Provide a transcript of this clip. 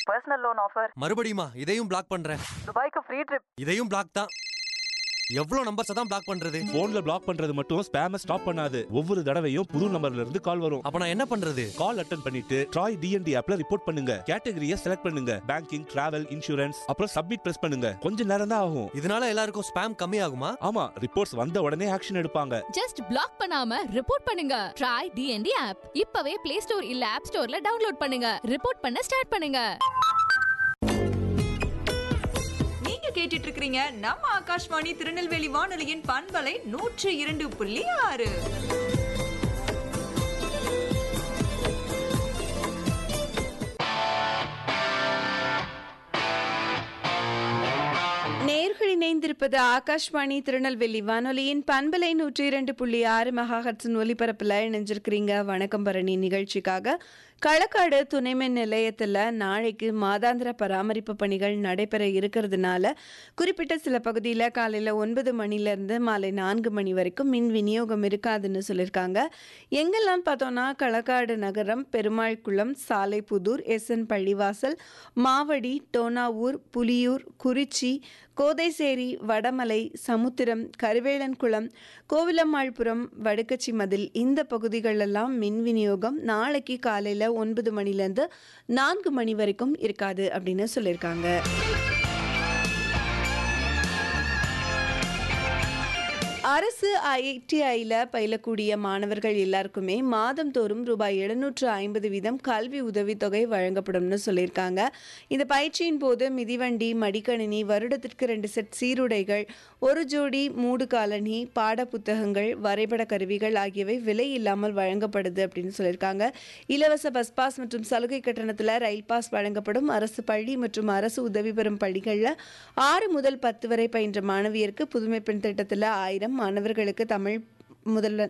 personal loan offer மறுபடியுமா இதையும் black பண்றேன் துபாய்க்கு ஃப்ரீ ட்ரிப் இதையும் பிளாக் தான் எவ்வளவு நம்பர்ஸ் தான் பிளாக் பண்றது போன்ல பிளாக் பண்றது மட்டும் ஸ்பேம ஸ்டாப் பண்ணாது ஒவ்வொரு தடவையும் புது நம்பர்ல இருந்து கால் வரும் அப்ப நான் என்ன பண்றது கால் அட்டன் பண்ணிட்டு ட்ராய் டிஎன்டி ஆப்ல ரிப்போர்ட் பண்ணுங்க கேட்டகரியை செலக்ட் பண்ணுங்க பேங்கிங் டிராவல் இன்சூரன்ஸ் அப்புறம் சப்மிட் பிரஸ் பண்ணுங்க கொஞ்ச நேரம் தான் ஆகும் இதனால எல்லாருக்கும் ஸ்பேம் கம்மி ஆகுமா ஆமா ரிப்போர்ட்ஸ் வந்த உடனே ஆக்ஷன் எடுப்பாங்க ஜஸ்ட் பிளாக் பண்ணாம ரிப்போர்ட் பண்ணுங்க ட்ரை டிஎன்டி ஆப் இப்பவே பிளே ஸ்டோர் இல்ல ஆப் ஸ்டோர்ல டவுன்லோட் பண்ணுங்க ரிப்போர்ட் பண்ண ஸ்டார்ட் பண்ணுங்க நீங்க கேட்டுட்டு இருக்கிறீங்க நம்ம ஆகாஷ்வாணி திருநெல்வேலி வானொலியின் பண்பலை நூற்று இரண்டு புள்ளி ஆறு நேர்கள் இணைந்திருப்பது ஆகாஷ்வாணி திருநெல்வேலி வானொலியின் பண்பலை நூற்றி இரண்டு புள்ளி ஆறு மெகாஹர்ட்ஸின் ஒலிபரப்பில் இணைஞ்சிருக்கிறீங்க வணக்கம் பரணி நிகழ்ச்சிக்காக களக்காடு துணைமின் நிலையத்தில் நாளைக்கு மாதாந்திர பராமரிப்பு பணிகள் நடைபெற இருக்கிறதுனால குறிப்பிட்ட சில பகுதியில் காலையில் ஒன்பது மணிலேருந்து மாலை நான்கு மணி வரைக்கும் மின் விநியோகம் இருக்காதுன்னு சொல்லியிருக்காங்க எங்கெல்லாம் பார்த்தோன்னா களக்காடு நகரம் பெருமாள் குளம் சாலைப்புதூர் எஸ்என் பள்ளிவாசல் மாவடி டோனாவூர் புலியூர் குறிச்சி கோதைசேரி வடமலை சமுத்திரம் கருவேலன்குளம் கோவிலம்மாள்புரம் வடுக்கச்சி மதில் இந்த பகுதிகளெல்லாம் மின் விநியோகம் நாளைக்கு காலையில் ஒன்பது மணிலேருந்து நான்கு மணி வரைக்கும் இருக்காது அப்படின்னு சொல்லியிருக்காங்க அரசு ஐடிஐயில் பயிலக்கூடிய மாணவர்கள் எல்லாருக்குமே மாதந்தோறும் ரூபாய் எழுநூற்று ஐம்பது வீதம் கல்வி உதவித்தொகை வழங்கப்படும்னு சொல்லியிருக்காங்க இந்த பயிற்சியின் போது மிதிவண்டி மடிக்கணினி வருடத்திற்கு ரெண்டு செட் சீருடைகள் ஒரு ஜோடி மூடு காலணி பாட புத்தகங்கள் வரைபட கருவிகள் ஆகியவை விலை இல்லாமல் வழங்கப்படுது அப்படின்னு சொல்லியிருக்காங்க இலவச பஸ் பாஸ் மற்றும் சலுகை கட்டணத்தில் ரயில் பாஸ் வழங்கப்படும் அரசு பள்ளி மற்றும் அரசு உதவி பெறும் பள்ளிகளில் ஆறு முதல் பத்து வரை பயின்ற மாணவியருக்கு புதுமை பெண் திட்டத்தில் ஆயிரம் மாணவர்களுக்கு தமிழ் முதல்வர்